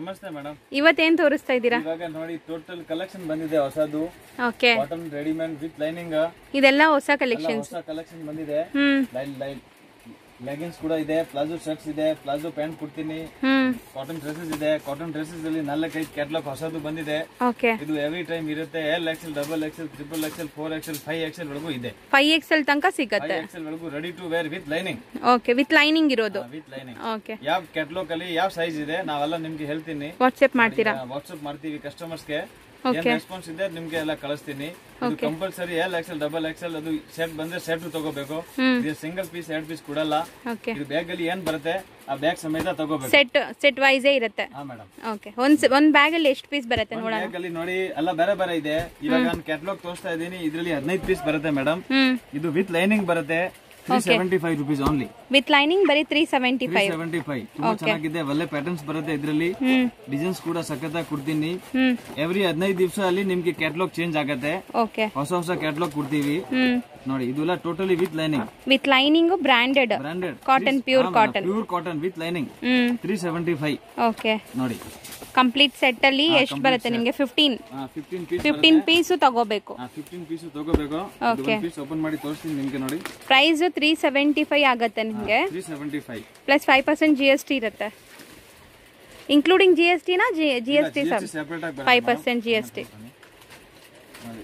ನಮಸ್ತೆ ಮೇಡಮ್ ಇವತ್ತೇನ್ ತೋರಿಸ್ತಾ ಇದ್ದೀರಾ ಇವಾಗ ನೋಡಿ ಟೋಟಲ್ ಕಲೆಕ್ಷನ್ ಬಂದಿದೆ ಹೊಸದು okay cotton readymade with lining ಇದೆಲ್ಲ ಹೊಸ ಕಲೆಕ್ಷನ್ ಹೊಸ ಕಲೆಕ್ಷನ್ ಬಂದಿದೆ ಹ್ಮ್ ಲೆಗಿನ್ಸ್ ಕೂಡ ಇದೆ ಪ್ಲಾಜೋ ಶರ್ಟ್ಸ್ ಇದೆ ಪ್ಲಾಜೋ ಪ್ಯಾಂಟ್ ಕೊಡ್ತೀನಿ ಹ್ಮ್ ಕಾಟನ್ ಡ್ರೆಸ್ಸಸ್ ಇದೆ ಕಾಟನ್ ಡ್ರೆಸ್ಸಸ್ ಅಲ್ಲಿ ನಾಲ್ಕೈದು ಕ್ಯಾಟ್ಲಾಗ್ ಹೊಸದು ಬಂದಿದೆ ಓಕೆ ಇದು ಎವ್ರಿ ಟೈಮ್ ಇರುತ್ತೆ L XL double XL triple XL four XL five XL ವರೆಗೂ ಇದೆ ಫೈವ್ ಎಕ್ಸೆಲ್ ತನಕ ಸಿಗತ್ತೆ ಫೈವ್ ಎಕ್ಸೆಲ್ ವರೆಗೂ ready to wear with lining okay with lining ಇರೋದು ವಿತ್ ಲೈನಿಂಗ್ ಓಕೆ ಯಾವ ಕ್ಯಾಟ್ಲಾಗ್ ಅಲ್ಲಿ ಯಾವ ಸೈಜ್ ಇದೆ ನಾವೆಲ್ಲ ನಿಮ್ಗೆ ಹೇಳ್ತೀನಿ ವಾಟ್ಸ್ಆಪ್ ಮಾಡ್ತೀರಾ ವಾಟ್ಸ್ಆಪ್ ಮಾಡ್ತೀವಿ ಕಸ್ಟಮರ್ಸ್ಗೆ ಏನ್ ರೆಸ್ಪಾನ್ಸ್ ಇದೆ ನಿಮ್ಗೆ ಎಲ್ಲ ಕಳಿಸ್ತೀನಿ ಇದು compulsory L XL double XL ಅದು ಸೆಟ್ ಬಂದ್ರೆ ಸೆಟ್ ತಗೋಬೇಕು ಇದು ಸಿಂಗಲ್ ಪೀಸ್ ಎರಡ್ ಪೀಸ್ ಕೊಡಲ್ಲ ಓಕೆ ಇದು ಬ್ಯಾಗ್ ಅಲ್ಲಿ ಏನ್ ಬರುತ್ತೆ ಆ ಬ್ಯಾಗ್ ಸಮೇತ ತಗೋಬೇಕು ಸೆಟ್ ಸೆಟ್ ವೈಸೇ ಇರುತ್ತೆ ಹಾ ಮೇಡಮ್ ಓಕೆ ಒಂದ್ ಒಂದ್ ಬ್ಯಾಗ್ ಅಲ್ಲಿ ಎಷ್ಟು ಪೀಸ್ ಬರುತ್ತೆ ನೋಡೋಣ ಬ್ಯಾಗ್ ಅಲ್ಲಿ ನೋಡಿ ಎಲ್ಲ ಬೇರೆ ಬೇರೆ ಇದೆ ಇವಾಗ ನಾನು ಕ್ಯಾಟ್ಲಾಗ್ ತೋರಿಸ್ತಾ ಇದ್ದೀನಿ ಇದ್ರಲ್ಲಿ ಹದಿನೈದು ಪೀಸ್ ಬರುತ್ತೆ ಮೇಡಮ್ ಹ್ಮ್ ಇದು ವಿತ್ ಲೈನಿಂಗ್ ಬರುತ್ತೆ three seventy five rupees only with lining ಬರೀ three seventy three five seventy five ತುಂಬಾ ಚೆನ್ನಾಗಿದೆ ಒಳ್ಳೆ ಪ್ಯಾಟರ್ನ್ಸ್ ಬರುತ್ತೆ ಇದ್ರಲ್ಲಿ ಹ್ಮ್ ಡಿಸೈನ್ಸ್ ಕೂಡ ಸಖತ್ತಾಗಿ ಕೊಡ್ತೀನಿ ಹ್ಮ್ ಎವ್ರಿ ಹದಿನೈದು ದಿವಸ ಅಲ್ಲಿ ನಿಮ್ಗೆ ಕ್ಯಾಟ್ಲಾಗ್ ಚೇಂಜ್ ಆಗತ್ತೆ ಓಕೆ ಹೊಸ ಹೊಸ ಕ್ಯಾಟ್ಲಾಗ್ ಕೊಡ್ತೀವಿ ಹ್ಮ್ ನೋಡಿ ಇದೆಲ್ಲ totally with lining with lining branded branded cotton pure cotton pure cotton with lining hmm three seventy five okay ನೋಡಿ ಕಂಪ್ಲೀಟ್ ಸೆಟ್ ಅಲ್ಲಿ ಎಷ್ಟು ಬರುತ್ತೆ ನಿಮ್ಗೆ fifteen fifteen piece fifteen piece ತಗೋಬೇಕು ಫಿಫ್ಟೀನ್ ಪೀಸ್ ತಗೋಬೇಕು Okay. ಪೀಸ್ ಓಪನ್ ಮಾಡಿ ತೋರಿಸ್ತೀನಿ ನಿಮ್ಗೆ ನೋಡಿ ಪ್ರೈಸ್ ತ್ರೀ ಸೆವೆಂಟಿ ಫೈವ್ ಆಗುತ್ತೆ ನಿಮ್ಗೆ three seventy five plus five percent G S T ಇರುತ್ತೆ ಇನ್ಕ್ಲೂಡಿಂಗ್ ಜಿ ಎಸ್ ಟಿನ ಜಿ ಎಸ್ ಟಿ ಸಬ್ ಸೆಪರೇಟ್ ಆಗಿ five percent G S T ನೋಡಿ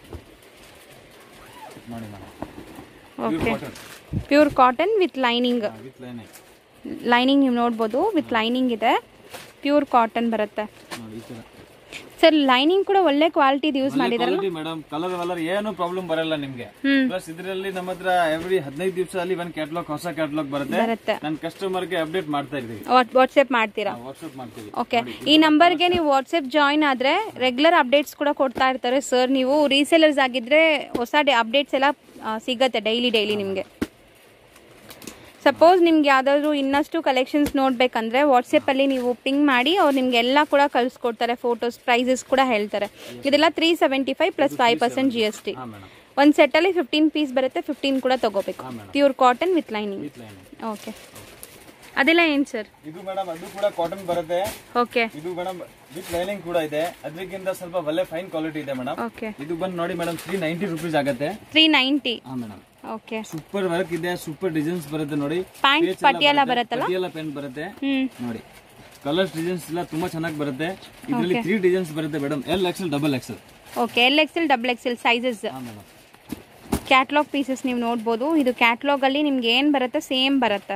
ನೋಡಿ madam okay pure cotton with lining with lining lining ನೀವು ನೋಡ್ಬೋದು ವಿತ್ ಲೈನಿಂಗ್ ಇದೆ pure cotton ಬರುತ್ತೆ ನೋಡಿ ಈ ತರ ಸರ್ ಲೈನಿಂಗ್ ಕೂಡ ಒಳ್ಳೆ ಕ್ವಾಲಿಟಿ ಯೂಸ್ ಮಾಡಿದಾರೆ ಕ್ವಾಲಿಟಿ ಮೇಡಮ್ ಕಲರ್ ವಲರ್ ಏನು ಪ್ರಾಬ್ಲಮ್ ಬರಲ್ಲ ನಿಮ್ಗೆ ಹ್ಮ್ ಪ್ಲಸ್ ಇದರಲ್ಲಿ ನಮ್ಮ ಹತ್ರ ಎವ್ರಿ ಹದಿನೈದು ದಿವಸ ಅಲ್ಲಿ ಒಂದ್ ಕ್ಯಾಟ್ಲಾಗ್ ಹೊಸ ಕ್ಯಾಟ್ಲಾಗ್ ಬರುತ್ತೆ ಬರುತ್ತೆ ನನ್ನ ಕಸ್ಟಮರ್ ಗೆ ಅಪ್ಡೇಟ್ ಮಾಡ್ತಾ ಇದ್ದೀವಿ ವಾಟ್ಸ್ಆಪ್ ಮಾಡ್ತೀರಾ ವಾಟ್ಸ್ಆಪ್ ಮಾಡ್ತೀವಿ ಓಕೆ ಈ ನಂಬರ್ಗೆ ನೀವು ವಾಟ್ಸ್ಆಪ್ ಜಾಯಿನ್ ಆದ್ರೆ ರೆಗ್ಯುಲರ್ ಅಪ್ಡೇಟ್ಸ್ ಕೂಡ ಕೊಡ್ತಾ ಇರ್ತಾರೆ ಸರ್ ನೀವು ರೀಸೇಲರ್ಸ್ ಆಗಿದ್ರೆ ಹೊಸ ಅಪ್ಡೇಟ್ಸ್ ಎಲ್ಲ ಆ, ಸಿಗತ್ತೆ ಡೈಲಿ ಡೈಲಿ ನಿಮಗೆ ಸಪೋಸ್ ನಿಮ್ಗೆ ಯಾವ್ದಾದ್ರು ಇನ್ನಷ್ಟು ಕಲೆಕ್ಷನ್ಸ್ ನೋಡ್ಬೇಕಂದ್ರೆ ವಾಟ್ಸಪ್ಪಲ್ಲಿ ನೀವು ಪಿಂಗ್ ಮಾಡಿ ಅವ್ರು ನಿಮ್ಗೆ ಎಲ್ಲ ಕೂಡ ಕಳಿಸ್ಕೊಡ್ತಾರೆ ಫೋಟೋಸ್ ಪ್ರೈಸಸ್ ಕೂಡ ಹೇಳ್ತಾರೆ ಇದೆಲ್ಲ three seventy five plus five percent G S T ಹಾ ಮೇಡಮ್ ಒಂದು ಸೆಟ್ಟಲ್ಲಿ ಫಿಫ್ಟೀನ್ ಪೀಸ್ ಬರುತ್ತೆ ಫಿಫ್ಟೀನ್ ಕೂಡ ತಗೋಬೇಕು pure cotton with lining with lining okay ಅದೆಲ್ಲ ಏನು ಸರ್ ಇದು ಮೇಡಮ್ ಅದು ಕೂಡ ಕಾಟನ್ ಬರುತ್ತೆ ಓಕೆ ಇದು ಮೇಡಮ್ ವಿತ್ ಲೈನಿಂಗ್ ಕೂಡ ಇದೆ ಅದಕ್ಕಿಂತ ಸ್ವಲ್ಪ ಒಳ್ಳೆ ಫೈನ್ ಕ್ವಾಲಿಟಿ ಇದೆ ಮೇಡಮ್ ಓಕೆ ಇದು ಬಂದು ನೋಡಿ ಮೇಡಮ್ ತ್ರೀ ನೈಂಟಿ ರುಪೀಸ್ ಆಗುತ್ತೆ ತ್ರೀ ನೈಂಟಿ ಹಾ ಮೇಡಮ್ ಓಕೆ ಸೂಪರ್ ವರ್ಕ್ ಇದೆ ಸೂಪರ್ ಡಿಸೈನ್ಸ್ ಬರುತ್ತೆ ನೋಡಿ ಪ್ಯಾಂಟ್ ಪಟಿಯಾಲ ಬರುತ್ತಲ್ಲ ಪಟಿಯಾಲ ಪೆನ್ ಬರುತ್ತೆ ಹ್ಮ್ ನೋಡಿ ಕಲರ್ಸ್ ಡಿಸೈನ್ಸ್ ಎಲ್ಲ ತುಂಬಾ ಚೆನ್ನಾಗಿ ಬರುತ್ತೆ ಇದರಲ್ಲಿ ತ್ರೀ ಡಿಸೈನ್ಸ್ ಬರುತ್ತೆ madam L XL double XL okay L XL double XL sizes ಹಾ ಮೇಡಮ್ ಕ್ಯಾಟ್ಲಾಗ್ ಪೀಸಸ್ ನೀವು ನೋಡ್ಬೋದು ಇದು ಕ್ಯಾಟ್ಲಾಗ್ ಅಲ್ಲಿ ನಿಮ್ಗೆ ಏನು ಬರುತ್ತೆ ಸೇಮ್ ಬರುತ್ತೆ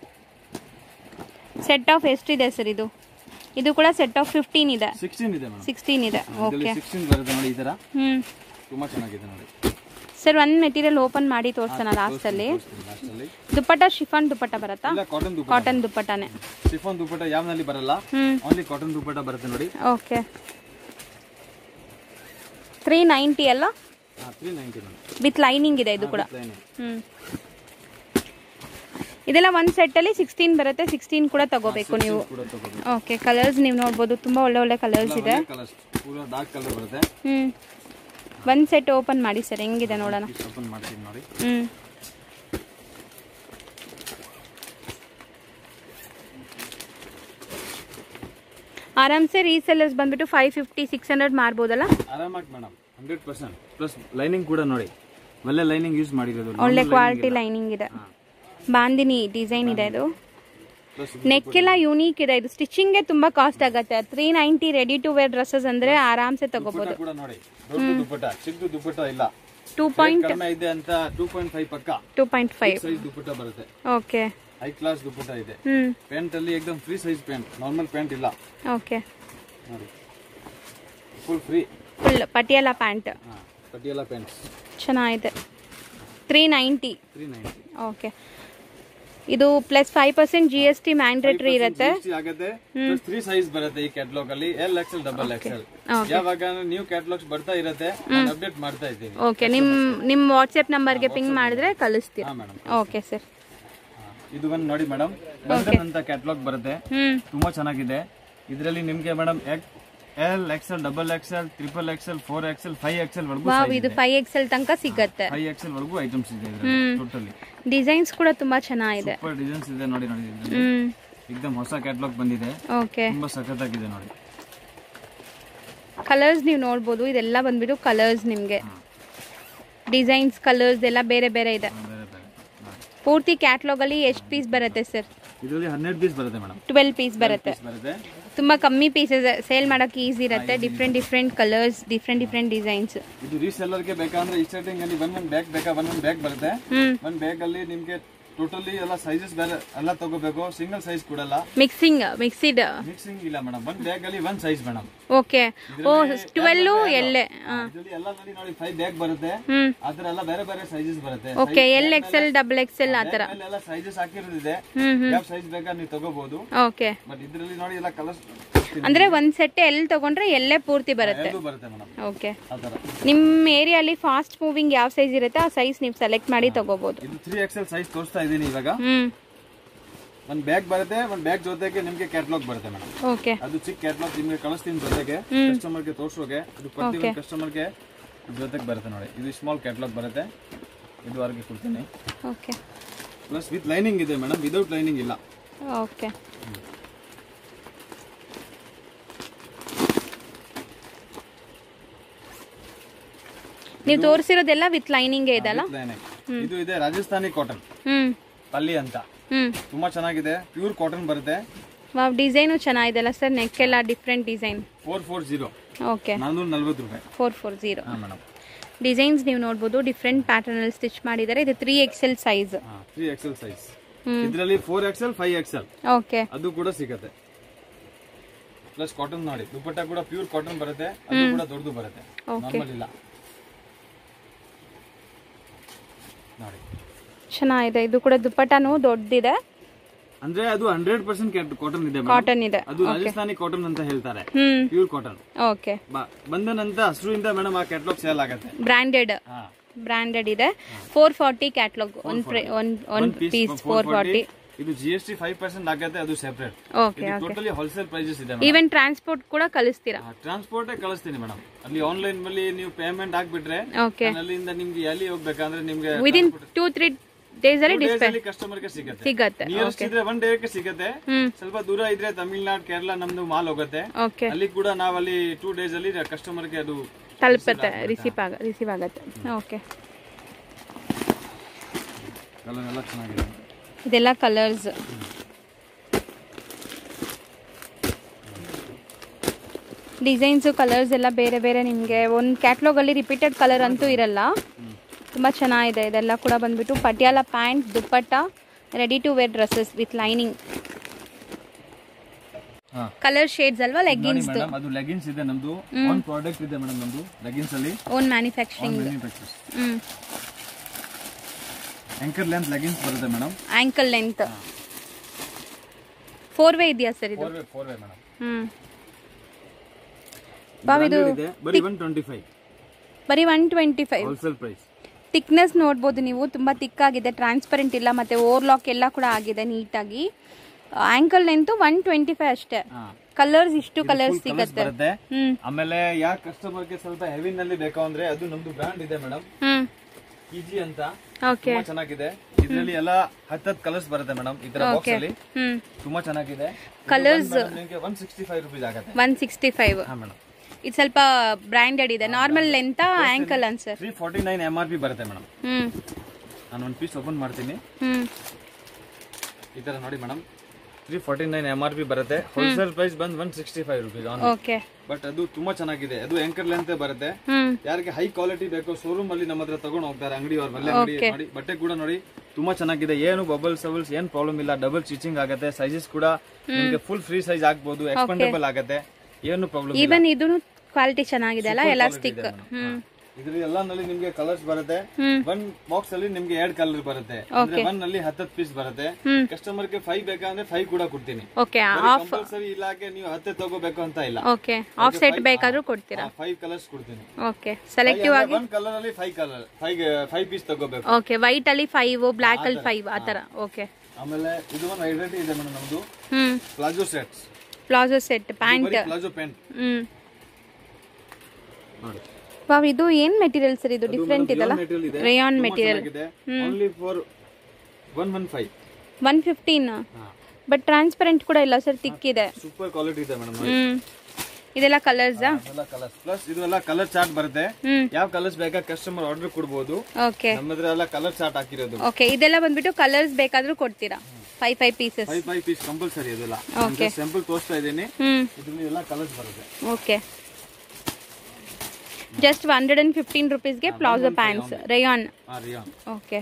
ಸೆಟ್ ಆಫ್ ಎಷ್ಟಿದೆ ಸರ್ ಇದು ಇದು ಕೂಡ ಸೆಟ್ ಆಫ್ ಫಿಫ್ಟೀನ್ ಇದೆ ಸಿಕ್ಸ್ಟೀನ್ ಇದೆ ಮೇಡಮ್ ಸಿಕ್ಸ್ಟೀನ್ ಇದೆ ಇದರಲ್ಲಿ ಓಕೆ ಸಿಕ್ಸ್ಟೀನ್ ಬರುತ್ತೆ ನೋಡಿ ಈ ತರ ಹ್ಮ್ ತುಂಬಾ ಚೆನ್ನಾಗಿದೆ ನೋಡಿ ಸರ್ ಒಂದು ಮೆಟೀರಿಯಲ್ ಓಪನ್ ಮಾಡಿ ತೋರಿಸೋಣ ಲಾಸ್ಟಲ್ಲಿ ಲಾಸ್ಟ್ ಅಲ್ಲಿ ದುಪ್ಪಟ್ಟ ಶಿಫಾನ್ ದುಪ್ಪಟ್ಟ ಬರುತ್ತಾ ಇಲ್ಲ ಕಾಟನ್ ದುಪ್ಪಟ್ಟ ಕಾಟನ್ ದುಪ್ಪಟ್ಟನೆ ಶಿಫಾನ್ ದುಪ್ಪಟ್ಟ ಯಾವ್ನಲ್ಲಿ ಬರಲ್ಲ ಹ್ಮ್ ಓನ್ಲಿ ಕಾಟನ್ ದುಪ್ಪಟ್ಟ ಬರುತ್ತೆ ನೋಡಿ ಓಕೆ ತ್ರೀ ನೈಂಟಿ ಅಲ್ಲ ತ್ರೀ ನೈಂಟಿ ವಿತ್ ಲೈನಿಂಗ್ ಇದೆ ಇದು ಕೂಡ ಲೈನಿಂಗ್ ಹ್ಮ್ ಇದೆಲ್ಲ ಒಂದು ಸೆಟ್ಟಲ್ಲಿ ಸಿಕ್ಸ್ಟೀನ್ ಬರುತ್ತೆ ಸಿಕ್ಸ್ಟೀನ್ ಕೂಡ ತಗೋಬೇಕು ನೀವು ಕೂಡ ತಗೋಬೇಕು ಓಕೆ ಕಲರ್ಸ್ ನೀವು ನೋಡ್ಬೋದು ತುಂಬ ಒಳ್ಳೆ ಒಳ್ಳೆ ಕಲರ್ಸ್ ಇದೆ ಕಲರ್ಸ್ ಪೂರ ಡಾರ್ಕ್ ಕಲರ್ ಬರುತ್ತೆ ಹ್ಮ್ ಒಂದು ಸೆಟ್ ಓಪನ್ ಮಾಡಿ ಸರ್ ಹೆಂಗಿದೆ ನೋಡೋಣ ಪೀಸ್ ಓಪನ್ ಮಾಡ್ತೀನಿ ನೋಡಿ ಹ್ಮ್ ಆರಾಮ್ಸೆ ರೀಸೆಲ್ಲರ್ಸ್ ಬಂದ್ಬಿಟ್ಟು ಫೈವ್ ಫಿಫ್ಟಿ ಸಿಕ್ಸ್ ಹಂಡ್ರೆಡ್ ಮಾರ್ಬೋದಲ್ಲ ಆರಾಮಾಗಿ madam hundred percent plus lining ಕೂಡ ನೋಡಿ ಒಳ್ಳೆ ಲೈನಿಂಗ್ ಯೂಸ್ ಮಾಡಿರೋದು ಒಳ್ಳೆ ಕ್ವಾಲಿಟಿ ಲೈನಿಂಗ್ ಇದೆ ಬಾಂದಿನಿ ಡಿಸೈನ್ ಇದೆ ಇದು ಪ್ಲಸ್ ನೆಕ್ ಎಲ್ಲ ಯೂನಿಕ್ ಇದೆ ಇದು ಸ್ಟಿಚಿಂಗ್ಗೆ ತುಂಬಾ ಕಾಸ್ಟ್ ಆಗುತ್ತೆ three ninety ready to wear dresses ಅಂದ್ರೆ ಆರಾಮ್ಸೆ ತಗೋಬಹುದು ಕೂಡ ನೋಡಿ ದೊಡ್ಡ ದುಪ್ಪಟ್ಟ ಚಿಕ್ಕ ದುಪ್ಪಟ್ಟ ಇಲ್ಲ ಟೂ Rate ಪಾಯಿಂಟ್ ಕಡಿಮೆ ಇದೆ ಅಂತ ಟೂ ಪಾಯಿಂಟ್ ಫೈವ್ ಪಕ್ಕ two point five size dupatta ಬರುತ್ತೆ ಓಕೆ ಹೈ ಕ್ಲಾಸ್ ದುಪ್ಪಟ್ಟ ಇದೆ ಹ್ಮ್ ಪ್ಯಾಂಟ್ ಅಲ್ಲಿ ಏಕದಮ್ free size pant normal pant ಇಲ್ಲ ಓಕೆ ನೋಡಿ full free full Patiala pant ಹಾ ಪಟಿಯಾಲ ಪ್ಯಾಂಟ್ಸ್ ಚೆನ್ನಾಗಿದೆ three ninety three ninety okay ಇದು plus five percent G S T mandatory ಇರುತ್ತೆ ಆಗುತ್ತೆ ಪ್ಲಸ್ ತ್ರೀ ಸೈಜ್ ಬರುತ್ತೆ ಈ ಕ್ಯಾಟ್ಲಾಗ್ ಅಲ್ಲಿ ಎಲ್ ಎಕ್ಸೆಲ್ ಡಬಲ್ ಎಕ್ಸೆಲ್ ಯಾವಾಗ ನ್ಯೂ ಕ್ಯಾಟ್ಲಾಗ್ಸ್ ಬರ್ತಾ ಇರುತ್ತೆ ನಾನು ಅಪ್ಡೇಟ್ ಮಾಡ್ತಾ ಇದ್ದೀನಿ ಓಕೆ ನಿಮ್ಮ ನಿಮ್ಮ ವಾಟ್ಸ್ಆ್ಯಪ್ ನಂಬರ್ಗೆ ಪಿಂಗ್ ಮಾಡಿದ್ರೆ ಕಳಿಸ್ತೀರಾ ಹಾ ಮೇಡಮ್ ಓಕೆ ಸರ್ ಇದು ಬಂದು ನೋಡಿ ಮೇಡಮ್ ಬಂಧನ್ ಅಂತ ಕ್ಯಾಟ್ಲಾಗ್ ಬರುತ್ತೆ ಹ್ಮ್ ತುಂಬಾ ಚೆನ್ನಾಗಿದೆ ಇದರಲ್ಲಿ ನಿಮ್ಗೆ madam L XL double XL triple XL four XL five XL ವರೆಗೂ ವಾವ್ ಇದು ಫೈವ್ ಎಕ್ಸೆಲ್ ತನಕ ಸಿಗತ್ತೆ ಫೈವ್ ಎಕ್ಸೆಲ್ ವರೆಗೂ ಐಟಮ್ಸ್ ಇದೆ ಟೋಟಲಿ ಡಿಸೈನ್ಸ್ ಕೂಡ ತುಂಬಾ ಚೆನ್ನಾಗಿದೆ ಸೂಪರ್ ಡಿಸೈನ್ಸ್ ಇದೆ ನೋಡಿ ನೋಡಿ ಹ್ಮ್ ಎಕ್ದಮ್ ಹೊಸ ಕ್ಯಾಟ್ಲಾಗ್ ಬಂದಿದೆ ಓಕೆ ತುಂಬಾ ಸಖತ್ತಾಗಿದೆ ನೋಡಿ ಕಲರ್ಸ್ ನೀವು ನೋಡ್ಬೋದು ಇದೆಲ್ಲ ಬಂದ್ಬಿಟ್ಟು ಕಲರ್ಸ್ ನಿಮಗೆ ಡಿಸೈನ್ಸ್ ಕಲರ್ಸ್ ಎಲ್ಲ ಬೇರೆ ಬೇರೆ ಇದೆ ಬೇರೆ ಬೇರೆ ನೋಡಿ. ಪೂರ್ತಿ ಕ್ಯಾಟ್ಲಾಗಲ್ಲಿ ಎಷ್ಟು ಪೀಸ್ ಬರುತ್ತೆ ಸರ್ ಇದರಲ್ಲಿ ಹನ್ನೆರಡು ಪೀಸ್ ಬರುತ್ತೆ ಮೇಡಮ್ ಟ್ವೆಲ್ ಪೀಸ್ ಬರುತ್ತೆ ಪೀಸ್ ಬರುತ್ತೆ ತುಂಬ ಕಮ್ಮಿ ಪೀಸಸ್ ಸೇಲ್ ಮಾಡೋಕ್ಕೆ ಈಸಿ ಇರುತ್ತೆ different different colours different different designs ಇದು ರೀಸೆಲ್ಲರ್ಗೆ ಬೇಕಂದ್ರೆ ಈ ಸೆಟ್ಟಿಂಗ್ ಅಲ್ಲಿ ಒನ್ ಒನ್ ಬ್ಯಾಗ್ ಬೇಕಾ ಒನ್ ಒನ್ ಬ್ಯಾಗ್ ಬರುತ್ತೆ ಹ್ಞೂ ಒಂದ್ ಬ್ಯಾಗ್ ಅಲ್ಲಿ ನಿಮ್ಗೆ ಟೋಟಲಿ ಎಲ್ಲ ಸೈಜಸ್ ಬೇರೆ ಎಲ್ಲ ತಗೋಬೇಕು ಸಿಂಗಲ್ ಸೈಜ್ ಕೊಡಲ್ಲ ಮಿಕ್ಸಿಂಗ್ ಮಿಕ್ಸಿಡ್ ಮಿಕ್ಸಿಂಗ್ ಇಲ್ಲ ಮೇಡಮ್ ಒಂದ್ ಬ್ಯಾಗ್ ಅಲ್ಲಿ ಒಂದ್ ಸೈಜ್ ಮೇಡಮ್ ಓಕೆ ಓ ಟ್ವೆಲ್ಲು ಎಲ್ಲೆ ಇದರಲ್ಲಿ ಎಲ್ಲ ನೋಡಿ ನೋಡಿ ಫೈವ್ ಬ್ಯಾಗ್ ಬರುತ್ತೆ ಹ್ಞೂ ಆತರ ಎಲ್ಲ ಬೇರೆ ಬೇರೆ ಸೈಜಸ್ ಬರುತ್ತೆ okay L XL double XL ಆ ಥರ Bag ಮೇಲೆ ಎಲ್ಲ ಸೈಜಸ್ ಹಾಕಿರೋದಿದೆ ಹ್ಞೂ ಹ್ಞೂ ಯಾವ ಸೈಜ್ ಬೇಕಾ ನೀವು ತಗೋಬಹುದು ಓಕೆ ಬಟ್ ಇದ್ರಲ್ಲಿ ನೋಡಿ ಎಲ್ಲ ಕಲರ್ಸ್ ಅಂದರೆ ಒಂದು ಸೆಟ್ ಎಲ್ಲಿ ತಗೊಂಡ್ರೆ ಎಲ್ಲೇ ಪೂರ್ತಿ ಬರುತ್ತೆ ಎಲ್ಲೂ ಬರುತ್ತೆ ಮೇಡಮ್ ಓಕೆ ಆತರ ನಿಮ್ಮ ಏರಿಯಲ್ಲಿ ಫಾಸ್ಟ್ ಮೂವಿಂಗ್ ಯಾವ ಸೈಜ್ ಇರುತ್ತೆ ಆ ಸೈಜ್ ನೀವು ಸೆಲೆಕ್ಟ್ ಮಾಡಿ ತಗೋಬೋದು ಇದು ತ್ರೀ ಎಕ್ಸೆಲ್ ಸೈಜ್ ತೋರಿಸ್ತಾ ಇದೀನಿ ಇವಾಗ ಹ್ಞೂ ಒಂದ್ ಬ್ಯಾಗ್ ಬರುತ್ತೆ ಒಂದ್ ಬ್ಯಾಗ್ ಜೊತೆಗೆ ನಿಮ್ಗೆ ಕ್ಯಾಟ್ಲಾಗ್ ಬರುತ್ತೆ ಮೇಡಮ್ ಓಕೆ ಅದು ಚಿಕ್ಕ ಕ್ಯಾಟ್ಲಾಗ್ ನಿಮ್ಗೆ ಕಳಿಸ್ತೀನಿ ಜೊತೆಗೆ ಕಸ್ಟಮರ್ಗೆ ತೋರ್ಸೋಕೆ ಇದು ಪ್ರತಿ ಒಂದು ಕಸ್ಟಮರ್ಗೆ ಜೊತೆಗೆ ಬರುತ್ತೆ ನೋಡಿ ಇದು ಸ್ಮಾಲ್ ಕ್ಯಾಟ್ಲಾಗ್ ಬರುತ್ತೆ ಇದು ಅವ್ರಿಗೆ ಕೊಡ್ತೀನಿ ಓಕೆ ಪ್ಲಸ್ ವಿತ್ ಲೈನಿಂಗ್ ಇದೆ ಮೇಡಮ್ ವಿದೌಟ್ ಲೈನಿಂಗ್ ಇಲ್ಲ ಓಕೆ ನೀವು ತೋರಿಸಿರೋದೆಲ್ಲ ವಿತ್ ಲೈನಿಂಗೇ ಇದಲ್ಲ ಲೈನಿಂಗ್ ಇದು ಇದೆ ರಾಜಸ್ಥಾನಿ ಕಾಟನ್ ಹ್ಮ್ ಪಲ್ಲಿ ಅಂತ ಹ್ಮ್ ತುಂಬಾ ಚೆನ್ನಾಗಿದೆ ಪ್ಯೂರ್ ಕಾಟನ್ ಬರುತ್ತೆ ವಾವ್ ಡಿಸೈನು ಚೆನ್ನಾಗಿದೆಲ್ಲ ಸರ್ ನೆಕ್ ಎಲ್ಲ different design four four zero okay ನಾನ್ನೂರ ನಲ್ವತ್ತು ರೂಪಾಯಿ ಫೋರ್ ಫೋರ್ ಜೀರೋ ಹಾ ಮೇಡಮ್ ಡಿಸೈನ್ಸ್ ನೀವು ನೋಡ್ಬೋದು ಡಿಫ್ರೆಂಟ್ ಪ್ಯಾಟರ್ನ್ ಅಲ್ಲಿ ಸ್ಟಿಚ್ ಮಾಡಿದ್ದಾರೆ ಇದು ತ್ರೀ ಎಕ್ಸೆಲ್ ಸೈಜ್ ಹಾ ತ್ರೀ ಎಕ್ಸೆಲ್ ಸೈಜ್ ಹ್ಮ್. ಇದರಲ್ಲಿ four XL five XL okay ಅದು ಕೂಡ ಸಿಗತ್ತೆ ಪ್ಲಸ್ ಕಾಟನ್ ನೋಡಿ ದುಪ್ಪಟ್ಟ ಕೂಡ ಪ್ಯೂರ್ ಕಾಟನ್ ಬರುತ್ತೆ ಅದು ಕೂಡ ದೊಡ್ಡದು ಬರುತ್ತೆ ನಾರ್ಮಲ್ ಇಲ್ಲ ನೋಡಿ ಚೆನ್ನಾಗಿದೆ ಇದು ಕೂಡ ದುಪ್ಪಟ್ಟನು ದೊಡ್ಡದಿದೆ ಅಂದ್ರೆ ಅದು ಹಂಡ್ರೆಡ್ ಪರ್ಸೆಂಟ್ ಕಾಟನ್ ಇದೆ madam. ಕಾಟನ್ ಇದೆ ಅದು ರಾಜಸ್ಥಾನಿ ಕಾಟನ್ ಅಂತ ಹೇಳ್ತಾರೆ ಹ್ಮ್ ಪ್ಯೂರ್ ಕಾಟನ್ ಓಕೆ ಬಂದ ನಂತರ ಹಸಿರುಯಿಂದ ಮೇಡಮ್ ಆ ಕ್ಯಾಟ್ಲಾಗ್ ಸೇಲ್ ಆಗತ್ತೆ ಬ್ರ್ಯಾಂಡೆಡ್ ಹಾ ಬ್ರ್ಯಾಂಡೆಡ್ ಇದೆ four forty catalogue one one one piece four forty ಇದು G S T five percent ಆಗುತ್ತೆ ಅದು separate okay totally wholesale prices ಇದೆ ಈವನ್ ಟ್ರಾನ್ಸ್ಪೋರ್ಟ್ ಕೂಡ ಕಳಿಸ್ತೀರಾ ಟ್ರಾನ್ಸ್ಪೋರ್ಟ್ ಕಳಿಸ್ತೀನಿ ಮೇಡಮ್ ಅಲ್ಲಿ ಆನ್ಲೈನ್ ಮೇಲೆ ನೀವು ಪೇಮೆಂಟ್ ಹಾಕ್ಬಿಟ್ರೆ ಓಕೆ ನಾನು ಅಲ್ಲಿಂದ ನಿಮ್ಗೆ ಎಲ್ಲಿ ಹೋಗ್ಬೇಕಂದ್ರೆ ನಿಮ್ಗೆ ವಿದಿನ್ ಟೂ ತ್ರೀ ಡೇಸ್ ಅಲ್ಲಿ ಡಿಸ್ಪ್ಯಾಚ್ ಅಲ್ಲಿ ಕಸ್ಟಮರ್ ಗೆ ಸಿಗುತ್ತೆ ಸಿಗತ್ತೆ ನಿಯರೆಸ್ಟ್ ಇದ್ರೆ ಒನ್ ಡೇಗೆ ಸಿಗುತ್ತೆ ಹ್ಮ್ ಸ್ವಲ್ಪ ದೂರ ಇದ್ರೆ ತಮಿಳ್ನಾಡು ಕೇರಳ ನಮ್ದು ಮಾಲ್ ಹೋಗುತ್ತೆ ಓಕೆ ಅಲ್ಲಿ ಕೂಡ ನಾವ್ ಅಲ್ಲಿ ಟೂ ಡೇಸ್ ಅಲ್ಲಿ ಕಸ್ಟಮರ್ ಗೆ ಅದು ತಲುಪುತ್ತೆ ರಿಸೀವ್ ಆಗ ರಿಸೀವ್ ಆಗುತ್ತೆ ಓಕೆ ಕಲರ್ ಎಲ್ಲ ಚೆನ್ನಾಗಿದೆ ಇದೆಲ್ಲ ಕಲರ್ಸ್ ಡಿಸೈನ್ಸು ಕಲರ್ಸ್ ಎಲ್ಲ ಬೇರೆ ಬೇರೆ ನಿಮಗೆ ಒಂದು ಕ್ಯಾಟ್ಲಾಗಲ್ಲಿ ರಿಪೀಟೆಡ್ ಕಲರ್ ಅಂತೂ ಇರಲ್ಲ ತುಂಬ ಚೆನ್ನಾಗಿದೆ ಇದೆಲ್ಲ ಕೂಡ ಬಂದ್ಬಿಟ್ಟು Patiala pant dupatta ready to wear dresses with lining ಹಾ ಕಲರ್ ಶೇಡ್ಸ್ ಅಲ್ವಾ ನೋಡಿ ಲೆಗ್ಗಿನ್ಸ್ ಮೇಡಮ್ ಅದು ಲೆಗಿನ್ಸ್ ಇದೆ ನಮ್ದು ಒನ್ ಪ್ರಾಡಕ್ಟ್ ಇದೆ ಮೇಡಮ್ ನಮ್ದು ಲೆಗಿನ್ಸ್ ಅಲ್ಲಿ ಓನ್ ಮ್ಯಾನುಫ್ಯಾಕ್ಚರಿಂಗ್ ಮ್ಯಾನುಫ್ಯಾಕ್ಚರ್ಸ್ ಹ್ಞೂ ಆಂಕರ್ ಲೆಂತ್ ಲೆಗಿನ್ಸ್ ಬರುತ್ತೆ madam ankle length four way ಇದೆಯಾ ಸರ್ ಇದು four way four way madam ಹ್ಞೂ ಬಾವ್ ಇದು ಇದೆ ಬರೀ ಒನ್ ಟ್ವೆಂಟಿ ಫೈವ್ ಬರೀ one twenty five wholesale price thickness ನೋಡ್ಬೋದು ನೀವು ತುಂಬ ತಿಕ್ಕಾಗಿದೆ ಟ್ರಾನ್ಸ್ಪರೆಂಟ್ ಇಲ್ಲ ಮತ್ತು ಓವರ್ಲಾಕ್ ಎಲ್ಲ ಕೂಡ ಆಗಿದೆ ನೀಟಾಗಿ ankle length one twenty five ಅಷ್ಟೇ ಹಾ ಕಲರ್ಸ್ ಇಷ್ಟು ಕಲರ್ಸ್ ಕಲರ್ಸ್ ಸಿಗತ್ತೆ ಬರುತ್ತೆ ಹ್ಮ್ ಆಮೇಲೆ ಯಾಕೆ ಕಸ್ಟಮರ್ ಗೆ ಸ್ವಲ್ಪ ಹೆವಿ ನಲ್ಲಿ ಬೇಕು ಅಂದ್ರೆ ಅದು ನಮ್ದು ಬ್ರ್ಯಾಂಡ್ ಇದೆ ಮೇಡಮ್ ಹ್ಮ್ ಇಜಿ ಅಂತ ಓಕೆ ತುಂಬಾ ಚೆನ್ನಾಗಿದೆ ಇದರಲ್ಲಿ ಎಲ್ಲ ಹತ್ತತ್ತು ಕಲರ್ಸ್ ಬರುತ್ತೆ ಮೇಡಮ್ ಈ ತರ ಬಾಕ್ಸ್ ಅಲ್ಲಿ ಹ್ಮ್ ತುಂಬಾ ಚೆನ್ನಾಗಿದೆ Colours- ನಿಮಗೆ ಒನ್ ಸಿಕ್ಸ್ಟಿ ಫೈವ್ ರುಪೀಸ್ ಆಗುತ್ತೆ ಒನ್ ಸಿಕ್ಸ್ಟಿ ಫೈವ್ ಹಾ ಮೇಡಮ್ ಇದು ಸ್ವಲ್ಪ ಬ್ರ್ಯಾಂಡೆಡ್ ಇದೆ ನಾರ್ಮಲ್ ಲೆಂತ ಆ್ಯಂಕಲ್ ಅನ್ಸರ್ three forty nine M R P ಬರುತ್ತೆ ಮೇಡಮ್ ಹ್ಮ್ ನಾನು ಒಂದು ಪೀಸ್ ಓಪನ್ ಮಾಡ್ತೀನಿ ಹ್ಮ್ ಈ ತರ ನೋಡಿ madam three forty nine M R P ಬರುತ್ತೆ ಹೋಲ್ಸೇಲ್ ಪ್ರೈಸ್ ಬಂದ್ ಒನ್ ಸಿಕ್ಸ್ಟಿ ಫೈವ್ ರುಪೀಸ್ ಆನ್ ಓಕೆ ಬಟ್ ಅದು ತುಂಬಾ ಚೆನ್ನಾಗಿದೆ ಅದು ಆಂಕರ್ ಲೆಂತ್ ಬರುತ್ತೆ ಹ್ಮ್ ಯಾರಿಗೆ ಹೈ ಕ್ವಾಲಿಟಿ ಬೇಕು ಶೋರೂಮ್ ಅಲ್ಲಿ ನಮ್ಮ ಹತ್ರ ತಗೊಂಡು ಹೋಗ್ತಾರೆ ಅಂಗಡಿ ಅವ್ರ ಮೇಲೆ ಅಂಗಡಿ ನೋಡಿ ಬಟ್ಟೆ ಕೂಡ ನೋಡಿ ತುಂಬಾ ಚೆನ್ನಾಗಿದೆ ಏನು ಬಬಲ್ಸ್ ಬಬಲ್ಸ್ ಏನ್ ಪ್ರಾಬ್ಲಮ್ ಇಲ್ಲ ಡಬಲ್ ಸ್ಟಿಚಿಂಗ್ ಆಗುತ್ತೆ ಸೈಜಸ್ ಕೂಡ ನಿಮಗೆ ಫುಲ್ ಫ್ರೀ ಸೈಜ್ ಆಗ್ಬೋದು ಎಕ್ಸ್ಪೆಂಡಬಲ್ ಆಗುತ್ತೆ ಏನು ಪ್ರಾಬ್ಲಮ್ ಈವನ್ ಇದೂ ಕ್ವಾಲಿಟಿ ಚೆನ್ನಾಗಿದೆ ಅಲ್ಲ ಎಲಾಸ್ಟಿಕ್ ಹ್ಮ್ ಇದ್ರಲ್ಲಿ ಎಲ್ಲ ನಲ್ಲಿ ನಿಮ್ಗೆ ಕಲರ್ಸ್ ಬರುತ್ತೆ ಹ್ಮ್. ಒನ್ ಬಾಕ್ಸ್ ಅಲ್ಲಿ ನಿಮ್ಗೆ ಎರಡ್ ಕಲರ್ ಬರುತ್ತೆ ಅಂದ್ರೆ ಒನ್ ಅಲ್ಲಿ ಹತ್ತತ್ತು ಪೀಸ್ ಬರುತ್ತೆ ಹ್ಮ್. ಕಸ್ಟಮರ್ ಗೆ ಫೈವ್ ಬೇಕಂದ್ರೆ ಫೈವ್ ಕೂಡ ಕೊಡ್ತೀನಿ ಓಕೆ ಕಂಪಲ್ಸರಿ ಇಲ್ಲಾಕೆ ನೀವು ಹತ್ತೆ ತಗೋಬೇಕು ಅಂತ ಇಲ್ಲ ಓಕೆ ಆಫ್ ಸೆಟ್ ಬೇಕಾದ್ರೂ ಕೊಡ್ತೀರಾ ಫೈವ್ ಕಲರ್ಸ್ ಕೊಡ್ತೀನಿ ಓಕೆ ಸೆಲೆಕ್ಟಿವ್ ಆಗಿ ಒನ್ ಕಲರ್ ಅಲ್ಲಿ five colour five five piece ತಗೋಬೇಕು ಓಕೆ ವೈಟ್ ಅಲ್ಲಿ ಫೈವ್ ಬ್ಲ್ಯಾಕ್ ಅಲ್ಲಿ ಫೈವ್ ಆ ಥರ ಓಕೆ ಆಮೇಲೆ ಇದು ಒಂದು ಐಡೆಂಟಿ ಇದೆ ಮೇಡಮ್ ನಮ್ದು hmm palazzo sets palazzo set pant ಬರೀ ಪ್ಲಾಜೋ ಪ್ಯಾಂಟ್ ಹ್ಮ್ ನೋಡಿ ವಾವ್ ಇದು ಏನ್ ಮೆಟೀರಿಯಲ್ ಸರ್ ಇದು ಡಿಫ್ರೆಂಟ್ ಇದಲ್ಲ ಮೆಟೀರಿಯಲ್ ಇದೆ ರೇಯಾನ್ ಮೆಟೀರಿಯಲ್ ಚೆನ್ನಾಗಿದೆ only for one one five one fifteen but transparent ಕೂಡ ಇಲ್ಲ ಸರ್ ತಿಕ್ಕಿದೆ ಸೂಪರ್ ಕ್ವಾಲಿಟಿ ಇದೆ ಮೇಡಮ್ ಹ್ಮ್ ಇದೆಲ್ಲ ಕಲರ್ಸಾ ಅದೆಲ್ಲ ಕಲರ್ಸ್ ಪ್ಲಸ್ ಇದೆಲ್ಲ ಕಲರ್ ಚಾರ್ಟ್ ಬರುತ್ತೆ ಹ್ಮ್ ಯಾವ ಕಲರ್ಸ್ ಬೇಕಾ ಕಸ್ಟಮರ್ ಆರ್ಡರ್ ಕೊಡ್ಬೋದು ಓಕೆ ನಮ್ಮ ಹತ್ರ ಎಲ್ಲ ಕಲರ್ ಚಾರ್ಟ್ ಹಾಕಿರೋದು ಓಕೆ ಇದೆಲ್ಲ ಬಂದ್ಬಿಟ್ಟು ಕಲರ್ಸ್ ಬೇಕಾದ್ರೂ ಕೊಡ್ತೀರಾ five five pieces five five piece compulsory ಇದೆಲ್ಲ Okay. ಸಿಂಪಲ್ ತೋರಿಸ್ತಾ ಇದ್ದೀನಿ ಹ್ಮ್ ಇದ್ರಲ್ಲಿ ಎಲ್ಲ ಕಲರ್ಸ್ ಬರುತ್ತೆ okay just hundred and fifteen ರುಪೀಸ್ಗೆ ಪ್ಲಾಜೋ ಪ್ಯಾಂಟ್ಸ್ ರೇಯಾನ್ ಹಾ ರಿಯಾನ್ ಓಕೆ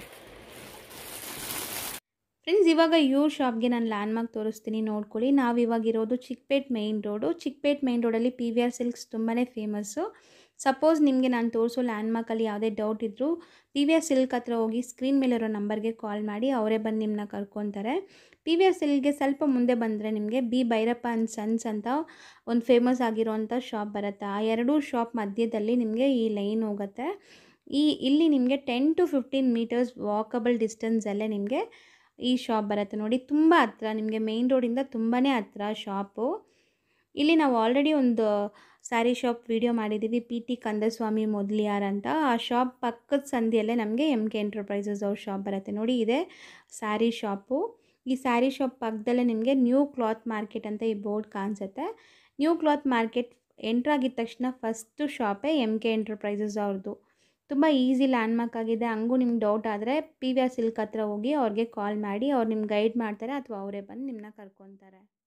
ಫ್ರೆಂಡ್ಸ್ ಇವಾಗ ಇವ್ರ ಶಾಪ್ಗೆ ನಾನು ಲ್ಯಾಂಡ್ಮಾರ್ಕ್ ತೋರಿಸ್ತೀನಿ ನೋಡ್ಕೊಳ್ಳಿ ನಾವು ಇವಾಗ ಇರೋದು Chickpet main road Chickpet main ರೋಡಲ್ಲಿ ಪಿ ವಿ ಆರ್ ಸಿಲ್ಕ್ಸ್ ತುಂಬಾ ಫೇಮಸ್ಸು ಸಪೋಸ್ ನಿಮಗೆ ನಾನು ತೋರಿಸೋ ಲ್ಯಾಂಡ್ಮಾರ್ಕಲ್ಲಿ ಯಾವುದೇ ಡೌಟ್ ಇದ್ದರೂ ಪಿ ವಿ ಆರ್ ಸಿಲ್ಕ್ ಹತ್ರ ಹೋಗಿ ಸ್ಕ್ರೀನ್ ಮೇಲಿರೋ ನಂಬರ್ಗೆ ಕಾಲ್ ಮಾಡಿ ಅವರೇ ಬಂದು ನಿಮ್ಮನ್ನ ಕರ್ಕೊತಾರೆ ಪಿ ವಿ ಆರ್ ಸಿಲ್ಕ್ಗೆ ಸ್ವಲ್ಪ ಮುಂದೆ ಬಂದರೆ ನಿಮಗೆ ಬಿ ಭೈರಪ್ಪ ಆ್ಯಂಡ್ ಸನ್ಸ್ ಅಂತ ಒಂದು ಫೇಮಸ್ ಆಗಿರೋವಂಥ ಶಾಪ್ ಬರುತ್ತೆ ಆ ಎರಡೂ ಶಾಪ್ ಮಧ್ಯದಲ್ಲಿ ನಿಮಗೆ ಈ ಲೈನ್ ಹೋಗುತ್ತೆ ಈ ಇಲ್ಲಿ ನಿಮಗೆ ten to fifteen meters walkable ಡಿಸ್ಟೆನ್ಸಲ್ಲೇ ನಿಮಗೆ ಈ ಶಾಪ್ ಬರುತ್ತೆ ನೋಡಿ ತುಂಬ ಹತ್ರ ನಿಮಗೆ ಮೇಯ್ನ್ ರೋಡಿಂದ ತುಂಬಾ ಹತ್ರ ಶಾಪು ಇಲ್ಲಿ ನಾವು ಆಲ್ರೆಡಿ ಒಂದು ಸ್ಯಾರಿ ಶಾಪ್ ವಿಡಿಯೋ ಮಾಡಿದ್ದೀವಿ ಪಿ ಟಿ ಕಂದಸ್ವಾಮಿ ಮೊದಲಿಯಾರ್ ಅಂತ ಆ ಶಾಪ್ ಪಕ್ಕದ ಸಂದಿಯಲ್ಲೇ ನಮಗೆ ಎಮ್ ಕೆ ಎಂಟರ್ಪ್ರೈಸಸ್ ಅವ್ರ ಶಾಪ್ ಬರುತ್ತೆ ನೋಡಿ ಇದೆ ಸ್ಯಾರಿ ಶಾಪು ಈ ಸ್ಯಾರಿ ಶಾಪ್ ಪಕ್ಕದಲ್ಲೇ ನಿಮಗೆ ನ್ಯೂ ಕ್ಲಾತ್ ಮಾರ್ಕೆಟ್ ಅಂತ ಈ ಬೋರ್ಡ್ ಕಾಣಿಸುತ್ತೆ ನ್ಯೂ ಕ್ಲಾತ್ ಮಾರ್ಕೆಟ್ ಎಂಟ್ರಾಗಿದ್ದ ತಕ್ಷಣ ಫಸ್ಟು ಶಾಪೇ ಎಮ್ ಕೆ ಎಂಟರ್ಪ್ರೈಸಸ್ ಅವ್ರದ್ದು ತುಂಬ ಈಸಿ ಲ್ಯಾಂಡ್ಮಾರ್ಕ್ ಆಗಿದೆ ಹಂಗೂ ನಿಮ್ಗೆ ಡೌಟ್ ಆದರೆ ಪಿ ವಿ ಆರ್ ಸಿಲ್ಕ್ ಹತ್ರ ಹೋಗಿ ಅವ್ರಿಗೆ ಕಾಲ್ ಮಾಡಿ ಅವ್ರು ನಿಮ್ಗೆ ಗೈಡ್ ಮಾಡ್ತಾರೆ ಅಥವಾ ಅವರೇ ಬಂದು ನಿಮ್ಮನ್ನ ಕರ್ಕೊತಾರೆ